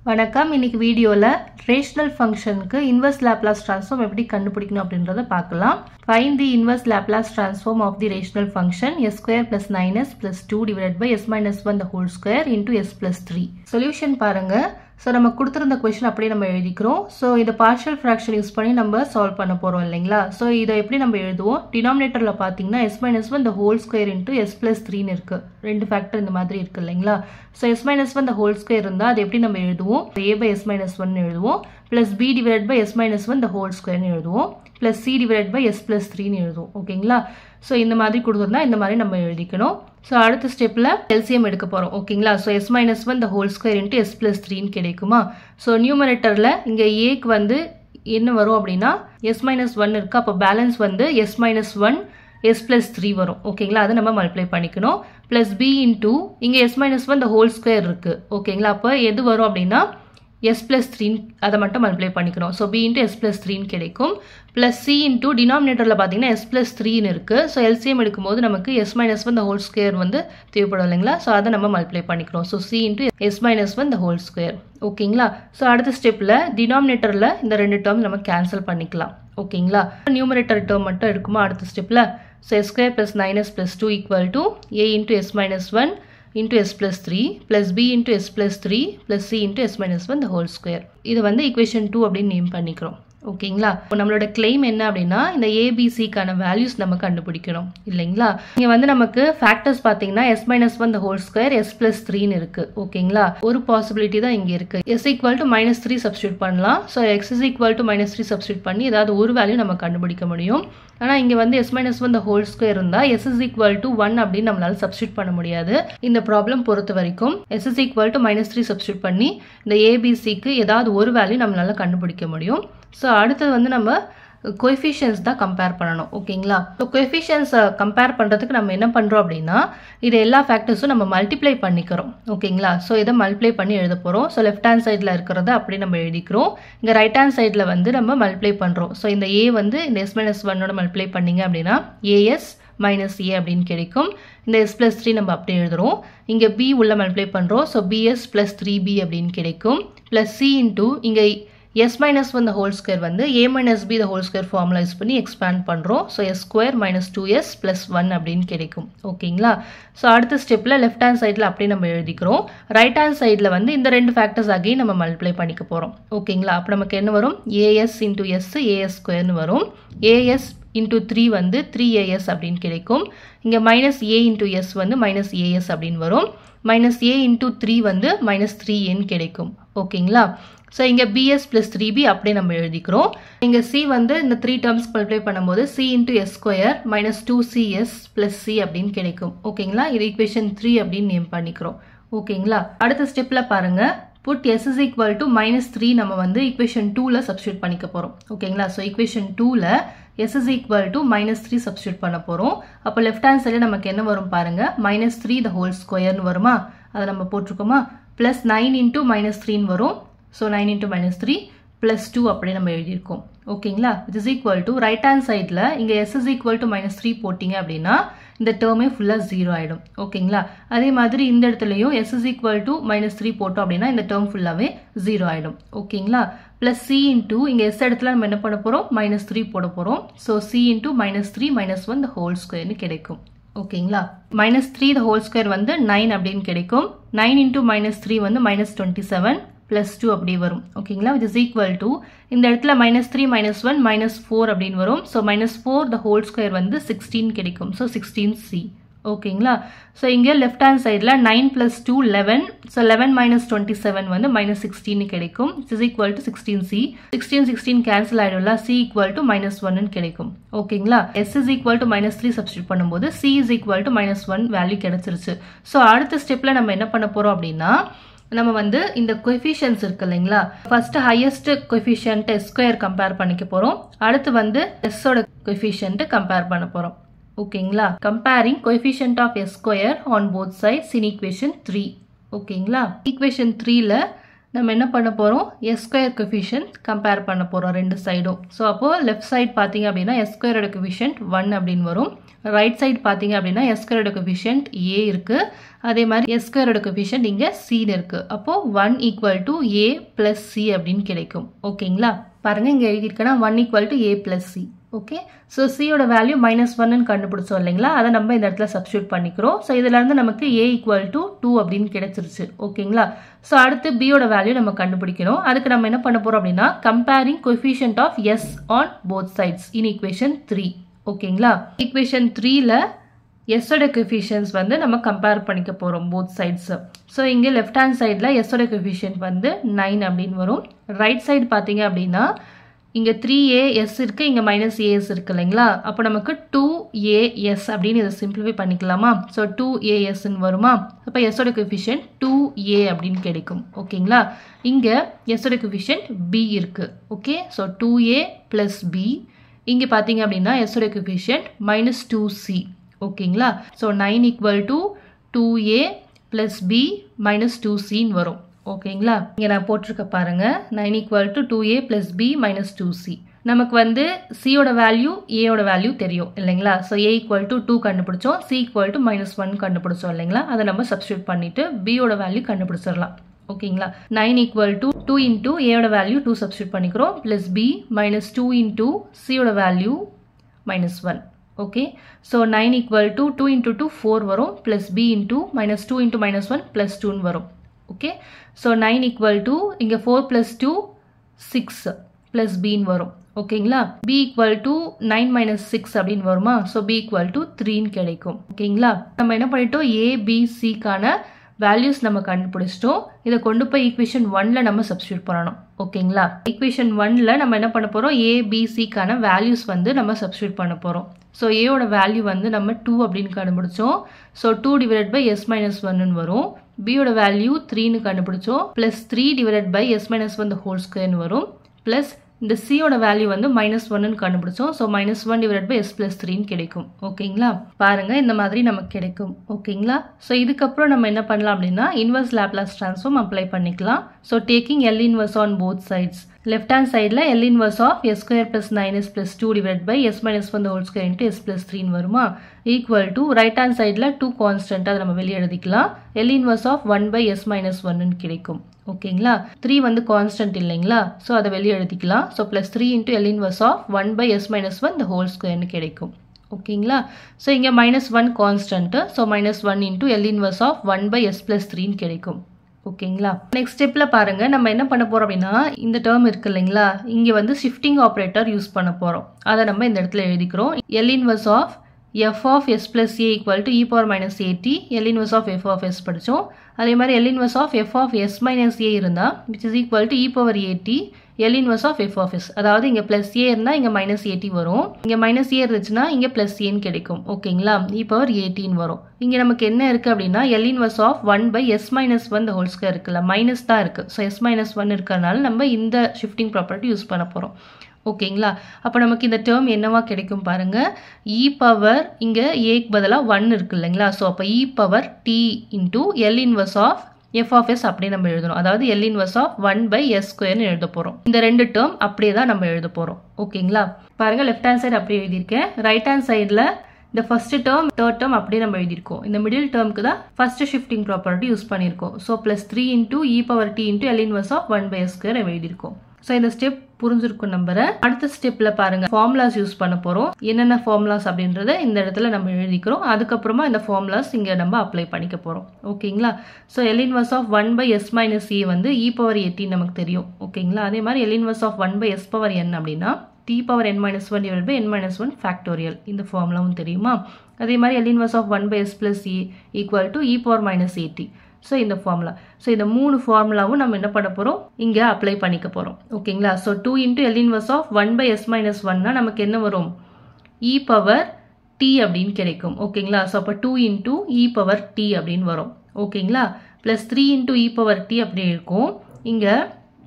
வணக்கம் இன்னைக்கு வீடியோவில் ரேஷனல் ஃபங்க்ஷனுக்கு இன்வர்ஸ் லேப்லாஸ் ட்ரான்ஸ்ஃபார்ம் எப்படி கண்டுபிடிக்கணும் அப்படின்றத பார்க்கலாம் find the inverse Laplace transform of the rational function s square plus nine s plus two divide by s minus one the whole square into s plus three solution பாருங்க so நம்ம கொடுத்துருந்த question அப்படியே நம்ம எழுதிக்கிறோம் so இதை partial fraction use பண்ணி நம்ம solve பண்ண போகிறோம் இல்லைங்களா ஸோ இதை எப்படி நம்ம எழுதுவோம் டினாமினேட்டரில் பார்த்தீங்கன்னா s minus one the whole square into s plus த்ரீன்னு இருக்குது ரெண்டு ஃபேக்டர் இந்த மாதிரி இருக்குது இல்லைங்களா so s minus one the whole square இருந்தால் அது எப்படி நம்ம எழுதுவோம் A by s minus one எழுதுவோம் plus B divide by s minus one the whole ஸ்கொயர்னு எழுதுவோம் plus C divide by s plus த்ரீன்னு எழுதுவோம் ஓகேங்களா ஸோ இந்த மாதிரி கொடுத்துருந்தா இந்த மாதிரி நம்ம எழுதிக்கணும் ஸோ அடுத்த ஸ்டெப்பில் எல்சிஎம் எடுக்க போகிறோம் ஓகேங்களா so s minus one the whole square into s plus த்ரீன்னு கிடைக்குமா ஸோ நியூமரேட்டரில் இங்கே ஏக்கு வந்து என்ன வரும் அப்படின்னா எஸ் மைனஸ் ஒன் இருக்குது அப்போ பேலன்ஸ் வந்து s minus one s plus three வரும் ஓகேங்களா அதை நம்ம மல்டிப்ளை பண்ணிக்கணும் பிளஸ் பி இன்டூ இங்கே s minus one the whole square இருக்குது ஓகேங்களா அப்போ எது வரும் அப்படின்னா எஸ் பிளஸ் த்ரீன் அதை மட்டும் மல்டிப்ளை பண்ணிக்கணும் so B into s plus த்ரீன்னு கிடைக்கும் ப்ளஸ் சி இன்டூ டினாமினேட்டரில் பார்த்தீங்கன்னா எஸ் பிளஸ் த்ரீன்னு இருக்குது ஸோ எல்சிஎம் எடுக்கும்போது நமக்கு s minus one the whole square வந்து தேவைப்படும் இல்லைங்களா ஸோ அதை நம்ம மல்டிப்ளை பண்ணிக்கிறோம் so C into s minus one the whole square ஓகேங்களா ஸோ அடுத்த ஸ்டெப்பில் டினாமினேட்டரில் இந்த ரெண்டு டேர்ம் நம்ம கேன்சல் பண்ணிக்கலாம் ஓகேங்களா நியூமரேட்டர் டேர்ம் மட்டும் இருக்குமா அடுத்த ஸ்டெப்பில் so s square plus nine s plus two equal to A into s minus one into s plus 3 plus b into s plus 3 plus c into s minus 1 the whole square இது வந்து equation 2 அப்படின்னு name பண்ணிக்கிறோம் ஓகேங்களா இப்போ நம்மளோட claim என்ன அப்படின்னா இந்த ஏபிசிக்கான வேல்யூஸ் நம்ம கண்டுபிடிக்கணும் இல்லைங்களா இங்கே வந்து நமக்கு ஃபேக்டர்ஸ் பார்த்தீங்கன்னா s minus one the whole square s plus த்ரீன்னு இருக்கு ஓகேங்களா ஒரு பாசிபிலிட்டி தான் இங்கே இருக்கு s equal to minus three substitute பண்ணலாம் so x is equal to minus three substitute பண்ணி ஏதாவது ஒரு வேல்யூ நம்ம கண்டுபிடிக்க முடியும் ஆனால் இங்கே வந்து s minus one the whole square இருந்தால் s is equal to one அப்படின்னு நம்மளால சப்ஸ்டியூட் பண்ண முடியாது இந்த ப்ராப்ளம் பொறுத்த வரைக்கும் s is equal to minus three substitute பண்ணி இந்த ஏபிசிக்கு ஏதாவது ஒரு வேல்யூ நம்மளால கண்டுபிடிக்க முடியும் ஸோ அடுத்தது வந்து நம்ம கொஎஃபிஷியன்ஸ் தான் கம்பேர் பண்ணணும் ஓகேங்களா ஸோ கொஎஃபிஷியன்ஸை கம்பேர் பண்ணுறதுக்கு நம்ம என்ன பண்ணுறோம் அப்படின்னா இது எல்லா ஃபேக்டர்ஸும் நம்ம மல்டிப்ளை பண்ணிக்கிறோம் ஓகேங்களா ஸோ இதை மல்டிப்ளை பண்ணி எழுத போகிறோம் ஸோ லெஃப்ட் ஹேண்ட் சைடில் இருக்கிறத அப்படி நம்ம எழுதிக்கிறோம் இங்கே ரைட் ஹேண்ட் சைடில் வந்து நம்ம மல்டிப்ளை பண்ணுறோம் ஸோ இந்த ஏ வந்து இந்த எஸ் மைனஸ் ஒன்னோட மல்டிப்ளை பண்ணிங்க அப்படின்னா ஏஎஸ் மைனஸ் ஏ அப்படின்னு கிடைக்கும் இந்த எஸ் பிளஸ் த்ரீ நம்ம அப்படியே எழுதுறோம் இங்கே பி உள்ள மல்டிப்ளை பண்ணுறோம் so B s plus three B அப்படின்னு கிடைக்கும் ப்ளஸ் சி இன்டூ இங்கே s minus one the whole square வந்து A minus B the whole square formula use பண்ணி எக்ஸ்பேண்ட் பண்ணுறோம் so s square minus two s plus one அப்படின்னு கிடைக்கும் ஓகேங்களா so அடுத்த ஸ்டெப்பில் லெஃப்ட் ஹேண்ட் சைடில் அப்படியே நம்ம எழுதிக்கிறோம் ரைட் ஹேண்ட் சைடில் வந்து இந்த ரெண்டு ஃபேக்டர்ஸ் அகைன் நம்ம மல்டிப்ளை பண்ணிக்க போகிறோம் ஓகேங்களா அப்போ நமக்கு என்ன வரும் ஏஎஸ் இன்டூ எஸ் ஏஎஸ் ஸ்கொயர்னு வரும் ஏஎஸ் இன்டூ த்ரீ வந்து த்ரீ ஏஎஸ் அப்படின்னு கிடைக்கும் இங்கே மைனஸ் ஏ இன்டூ எஸ் வந்து மைனஸ் ஏஎஸ் அப்படின்னு வரும் மைனஸ் ஏ இன்டூ த்ரீ வந்து மைனஸ் த்ரீ ஏன்னு கிடைக்கும் ஓகேங்களா ஸோ இங்கே பிஎஸ் ப்ளஸ் த்ரீ பி அப்படியே நம்ம எழுதிக்கிறோம் இங்கே சி வந்து இந்த த்ரீ டேர்ம்ஸ் மல்டிப்ளை பண்ணும்போது C into s square minus two C s plus C அப்படின்னு கிடைக்கும் ஓகேங்களா இது ஈக்குவேஷன் த்ரீ அப்படின்னு நேம் பண்ணிக்கிறோம் ஓகேங்களா அடுத்த ஸ்டெப்பில் பாருங்கள் put s is equal to minus three நம்ம வந்து ஈக்குவேஷன் டூவில் சப்ஸ்டியூட் பண்ணிக்க போகிறோம் ஓகேங்களா ஸோ ஈக்குவேஷன் டூவில் s is equal to minus three substitute பண்ண போகிறோம் அப்போ லெஃப்ட் ஹேண்ட் சைடில் நமக்கு என்ன வரும் பாருங்கள் மைனஸ் த்ரீ த ஹோல் ஸ்கொயர்னு வருமா அதை நம்ம போட்டிருக்கோமா ப்ளஸ் நைன் இன்டூ மைனஸ் த்ரீன்னு வரும் so nine into minus three plus two அப்படியே நம்ம எழுதியிருக்கோம் ஓகேங்களா it is equal to right hand சைடில் இங்கே s is equal to minus three போட்டிங்க அப்படின்னா இந்த டேர்மே ஃபுல்லாக ஜீரோ ஆகிடும் ஓகேங்களா அதே மாதிரி இந்த இடத்துலையும் s is equal to minus three போட்டோம் அப்படின்னா இந்த டேர்ம் ஃபுல்லாகவே ஜீரோ ஆகிடும் ஓகேங்களா ப்ளஸ் சி இன்டூ இங்கே எஸ் இடத்துல நம்ம என்ன பண்ண போகிறோம் மைனஸ் த்ரீ போட போகிறோம் so C into minus three minus one the whole ஸ்கொயர்னு கிடைக்கும் ஓகேங்களா minus three the whole square வந்து நைன் அப்படின்னு கிடைக்கும் நைன் இன்டூ மைனஸ் த்ரீ வந்து minus twenty seven plus two அப்படி வரும் ஓகேங்களா விச் இஸ் ஈக்குவல் டு இந்த இடத்துல minus three minus one minus four அப்படின்னு வரும் so minus four the whole square வந்து சிக்ஸ்டீன் கிடைக்கும் ஸோ சிக்ஸ்டீன் சி ஓகேங்களா ஸோ இங்கே லெஃப்ட் ஹேண்ட் சைடில் nine plus two eleven so eleven minus twenty seven வந்து மைனஸ் சிக்ஸ்டீன் கிடைக்கும் is equal to sixteen C sixteen sixteen cancel ஆகிடும்ல C equal to minus ஒன்னு கிடைக்கும் ஓகேங்களா s is equal to minus three substitute பண்ணும்போது C is equal to minus one value கிடைச்சிருச்சு so அடுத்த ஸ்டெப்பில் நம்ம என்ன பண்ண போகிறோம் அப்படின்னா நம்ம வந்து இந்த கொஎஃபிஷியன்ஸ் இருக்கு இல்லைங்களா first highest coefficient s square compare பண்ணிக்க போகிறோம் அடுத்து வந்து எஸ்ஸோட கொஎஃபிஷியன்ட் கம்பேர் பண்ண போகிறோம் ஓகேங்களா comparing coefficient of s square on both sides in equation three ஓகேங்களா ஈக்குவேஷன் த்ரீல நம்ம என்ன பண்ண போகிறோம் எஸ் ஸ்கொயர் கொஃபிஷியன்ட் கம்பேர் பண்ண போகிறோம் ரெண்டு சைடும் ஸோ அப்போது லெஃப்ட் சைட் பார்த்தீங்க அப்படின்னா எஸ் ஸ்கொயரோட கொஃபிஷியன்ட் ஒன் அப்படின்னு வரும் ரைட் சைடு பார்த்தீங்க அப்படின்னா எஸ் ஸ்கொயரோட கொஃபிஷியன்ட் ஏ இருக்குது அதே மாதிரி எஸ் ஸ்கொயரோட கொஃபிஷியன்ட் இங்கே சின்னு இருக்குது அப்போது one equal to A plus C அப்படின்னு கிடைக்கும் ஓகேங்களா பாருங்கள் இங்கே எழுதியிருக்கேன்னா one equal to A plus C okay so சியோட வேல்யூ மைனஸ் ஒன்னு கண்டுபிடிச்சோம் இல்லைங்களா அதை நம்ம இந்த இடத்துல சப்ஸ்டியூட் பண்ணிக்கிறோம் ஸோ இதுலேருந்து நமக்கு ஏ ஈக்குவல் டு டூ அப்படின்னு கிடைச்சிருச்சு ஓகேங்களா ஸோ அடுத்து பியோட வேல்யூ நம்ம கண்டுபிடிக்கணும் அதுக்கு நம்ம என்ன பண்ண போகிறோம் அப்படின்னா comparing coefficient of s on both sides in equation three ஓகேங்களா ஈக்குவேஷன் த்ரீல எஸ்ஸோட கொஃபிஷியன்ஸ் வந்து நம்ம கம்பேர் பண்ணிக்க போகிறோம் போத் சைட்ஸ் ஸோ இங்கே லெஃப்ட் ஹேண்ட் சைடில் எஸ்ஸோட கொஃபிஷியன்ட் வந்து நைன் அப்படின்னு வரும் ரைட் சைடு பார்த்தீங்க அப்படின்னா இங்கே த்ரீ ஏ எஸ் இருக்குது இங்கே மைனஸ் ஏஎஸ் இருக்குது இல்லைங்களா அப்போ நமக்கு டூ ஏஎஸ் அப்படின்னு இதை சிம்பிளிஃபை பண்ணிக்கலாமா ஸோ டூ ஏஎஸ்ன்னு வருமா அப்போ எஸ்ஸோட கொஃபிஷியன்ட் டூ ஏ அப்படின்னு கிடைக்கும் ஓகேங்களா இங்கே எஸ்ஸோட கொஃபிஷியன்ட் பி இருக்குது okay so two A plus B இங்கே பார்த்தீங்க அப்படின்னா எஸ்ஸோட கொஃபிஷியன்ட் மைனஸ் டூ சி ஓகேங்களா so nine equal to two A plus B minus two சின்னு வரும் ஓகேங்களா இங்கே நான் போட்டிருக்க பாருங்க nine equal to two A plus B minus two C நமக்கு வந்து சியோட வேல்யூ ஏயோட வேல்யூ தெரியும் இல்லைங்களா so A equal to two கண்டுபிடிச்சோம் C equal to minus one கண்டுபிடிச்சோம் இல்லைங்களா அதை நம்ம சப்ஸ்டியூட் பண்ணிட்டு பியோட வேல்யூ கண்டுபிடிச்சிடலாம் ஓகேங்களா nine equal to two into ஏயோட வேல்யூ டூ சப்ஸ்டியூட் பண்ணிக்கிறோம் plus B minus two into சியோட value minus one okay so nine equal to two into two four வரும் plus B into minus two into minus one plus டூன்னு வரும் okay so nine equal to இங்கே four plus two six plus பின்னு வரும் ஓகேங்களா B equal to nine minus six அப்படின்னு வருமா so B equal to த்ரீன்னு கிடைக்கும் ஓகேங்களா நம்ம என்ன பண்ணிட்டோம் ஏ பி சிக்கான வேல்யூஸ் நம்ம கண்டுபிடிச்சிட்டோம் இதை கொண்டு போய் ஈக்குவேஷன் ஒன்ல நம்ம சப்ஸ்டியூட் பண்ணணும் ஓகேங்களா ஈக்குவேஷன் ஒன்ல நம்ம என்ன பண்ண போறோம் ஏ பி சிக்கான வேல்யூஸ் வந்து நம்ம சப்ஸ்டியூட் பண்ண போறோம் ஸோ ஏயோட வேல்யூ வந்து நம்ம டூ அப்படின்னு கண்டுபிடிச்சோம் so two divide by s minus ஒன்னு வரும் பியோட வேல்யூ த்ரீன்னு கண்டுபிடிச்சோம் plus three divide by s minus one whole ஸ்கொயர்னு வரும் ப்ளஸ் இந்த சியோட வேல்யூ வந்து மைனஸ் ஒன்னு கண்டுபிடிச்சோம் so minus one divide by s plus த்ரீன்னு கிடைக்கும் ஓகேங்களா பாருங்க இந்த மாதிரி நமக்கு கிடைக்கும் ஓகேங்களா ஸோ இதுக்கப்புறம் நம்ம என்ன பண்ணலாம் அப்படின்னா இன்வர்ஸ் லேப்லாஸ் ட்ரான்ஸ்ஃபார்ம் அப்ளை பண்ணிக்கலாம் so taking l inverse on both sides left hand சைடில் l inverse of s square plus nine s plus two divide by s minus one whole square into s plus த்ரீன்னு வருமா equal to right hand சைடில் two constant அதை நம்ம வெளியே எழுதிக்கலாம் l inverse of one by s minus ஒன்னு கிடைக்கும் ஓகேங்களா த்ரீ வந்து கான்ஸ்டன்ட் இல்லைங்களா ஸோ அதை வெளியே எழுதிக்கலாம் so plus three into l inverse of one by s minus one இந்த ஹோல் ஸ்கொயர்னு கிடைக்கும் ஓகேங்களா ஸோ இங்கே minus one constant so minus one into l inverse of one by s plus த்ரீன்னு கிடைக்கும் ஓகேங்களா நெக்ஸ்ட் ஸ்டெப்பில் பாருங்கள் நம்ம என்ன பண்ண போகிறோம் அப்படின்னா இந்த டேர்ம் இருக்கு இல்லைங்களா இங்கே வந்து ஷிஃப்டிங் ஆப்ரேட்டர் யூஸ் பண்ண போகிறோம் அதை நம்ம இந்த இடத்துல எழுதிக்கிறோம் l inverse of f of s plus a equal to e power minus a t l inverse of f of s படித்தோம் அதே மாதிரி l inverse of f of s minus a இருந்தால் which is equal to e power a t l inverse of f of s அதாவது இங்கே plus A இருந்தால் இங்கே minus ஏடி வரும் இங்கே மைனஸ் ஏ இருந்துச்சுன்னா இங்கே ப்ளஸ் ஏன்னு கிடைக்கும் ஓகேங்களா இ பவர் ஏடின்னு வரும் இங்கே நமக்கு என்ன இருக்குது அப்படின்னா l inverse of one by s minus one whole square இருக்குல்ல மைனஸ் தான் இருக்குது ஸோ எஸ் மைனஸ் ஒன் இருக்கிறனால நம்ம இந்த ஷிஃப்டிங் ப்ராப்பர்ட்டி யூஸ் பண்ண போகிறோம் ஓகேங்களா அப்போ நமக்கு இந்த டேர்ம் என்னவா கிடைக்கும் பாருங்க இ பவர் இங்கே ஏக்கு பதிலாக ஒன் இருக்கு இல்லைங்களா ஸோ அப்போ e power t into l inverse of f of s அப்படியே நம்ம எழுதணும் அதாவது l inverse of one by s ஸ்கொயர்னு எழுத போகிறோம் இந்த ரெண்டு டேர்ம் அப்படியே தான் நம்ம எழுத போகிறோம் ஓகேங்களா பாருங்க லெஃப்ட் ஹேண்ட் சைடு அப்படியே எழுதியிருக்கேன் ரைட் ஹேண்ட் சைடில் இந்த ஃபர்ஸ்ட் டேர்ம் தேர்ட் டேர்ம் அப்படியே நம்ம எழுதியிருக்கோம் இந்த மிடில் டேர்முக்கு தான் ஃபர்ஸ்ட் ஷிஃப்டிங் ப்ராப்பர்ட்டி யூஸ் பண்ணியிருக்கோம் so plus three into e power t into l inverse of one by s square எழுதியிருக்கோம் ஸோ இந்த ஸ்டெப் புரிஞ்சிருக்கும் நம்புறேன் அடுத்த ஸ்டெப்ல பாருங்க ஃபார்முலாஸ் யூஸ் பண்ண போறோம் என்னென்ன ஃபார்முலாஸ் அப்படின்றத இந்த இடத்துல நம்ம எழுதிக்கிறோம் அதுக்கப்புறமா இந்த ஃபார்முலாஸ் இங்க நம்ம அப்ளை பண்ணிக்க போறோம் ஓகேங்களா so l inverse of one by s minus a வந்து இ பவர் எயிட்டின் நமக்கு தெரியும் ஓகேங்களா அதே மாதிரி l inverse of one by s power n அப்படின்னா t power n minus one divide by n minus one factorial இந்த ஃபார்முலாவும் தெரியுமா அதே மாதிரி l inverse of one by s plus e equal to e power minus a t so இந்த formula so இந்த மூணு ஃபார்முலாவும் நம்ம என்ன பண்ண போகிறோம் இங்கே அப்ளை பண்ணிக்க போகிறோம் ஓகேங்களா so two into l inverse of one by s minus ஒன்னா நமக்கு என்ன வரும் இ பவர் டி அப்படின்னு கிடைக்கும் ஓகேங்களா ஸோ அப்போ two into e power t அப்படின்னு வரும் ஓகேங்களா plus three into e power t அப்படி இருக்கும் இங்கே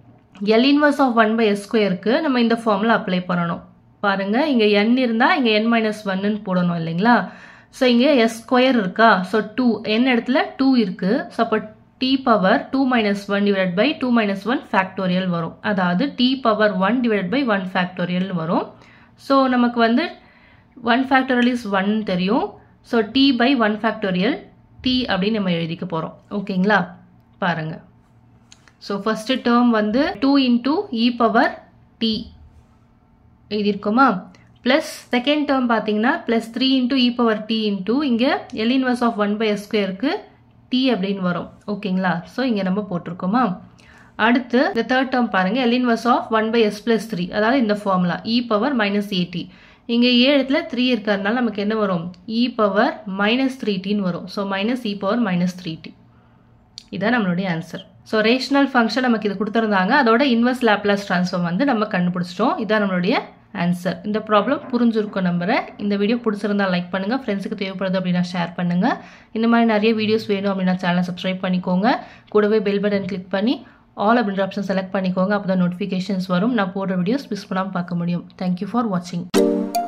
l inverse of one by s ஸ்கொயருக்கு நம்ம இந்த ஃபார்முலா அப்ளை பண்ணணும் பாருங்க இங்கே என் இருந்தால் இங்கே என் மைனஸ் ஒன்னு போடணும் இல்லைங்களா ஸோ இங்கே எஸ் ஸ்கொயர் இருக்கா ஸோ டூ என் இடத்துல டூ இருக்கு ஸோ அப்போ t power two minus one divide by two minus one factorial வரும் அதாவது t power one divide by one factorial வரும் ஸோ நமக்கு வந்து ஒன் ஃபேக்டோரியல் இஸ் ஒன் தெரியும் so t by one factorial t அப்படின்னு நம்ம எழுதிக்க போகிறோம் ஓகேங்களா பாருங்கள் ஸோ ஃபஸ்ட்டு டேர்ம் வந்து two into e power t எழுதியிருக்கோமா ப்ளஸ் செகண்ட் டேர்ம் பார்த்தீங்கன்னா plus three into e power t into இங்கே l inverse of one by s ஸ்கொயருக்கு டி அப்படின்னு வரும் ஓகேங்களா ஸோ இங்கே நம்ம போட்டிருக்கோமா அடுத்து இந்த தேர்ட் டேர்ம் பாருங்கள் l inverse of one by s plus three அதாவது இந்த formula e power minus a t இங்கே ஏழுத்துல த்ரீ இருக்கிறதுனால நமக்கு என்ன வரும் இ பவர் மைனஸ் த்ரீ டின்னு வரும் so minus e power minus three t இதான் நம்மளுடைய ஆன்சர் ஸோ ரேஷனல் ஃபங்க்ஷன் நமக்கு இது கொடுத்துருந்தாங்க அதோட இன்வெர்ஸ் லேப்லாஸ் ட்ரான்ஸ்ஃபார்ம் வந்து நம்ம கண்டுபிடிச்சிட்டோம் இதான் நம்மளுடைய ஆன்சர் இந்த ப்ராப்ளம் புரிஞ்சிருக்கும் நம்புறேன் இந்த வீடியோ பிடிச்சிருந்தா லைக் பண்ணுங்கள் ஃப்ரெண்ட்ஸுக்கு தேவைப்படுது அப்படின்னா ஷேர் பண்ணுங்கள் இந்த மாதிரி நிறைய வீடியோஸ் வேணும் அப்படின்னா சேனலை சப்ஸ்கிரைப் பண்ணிக்கோங்க கூடவே பெல் பட்டன் கிளிக் பண்ணி ஆல் அப்படின்ற ஆப்ஷன் செலக்ட் பண்ணிக்கோங்க அப்போ தான் நோட்டிஃபிகேஷன்ஸ் வரும் நான் போடுற வீடியோஸ் மிஸ் பண்ணாமல் பார்க்க முடியும் தேங்க்யூ ஃபார் வாட்சிங்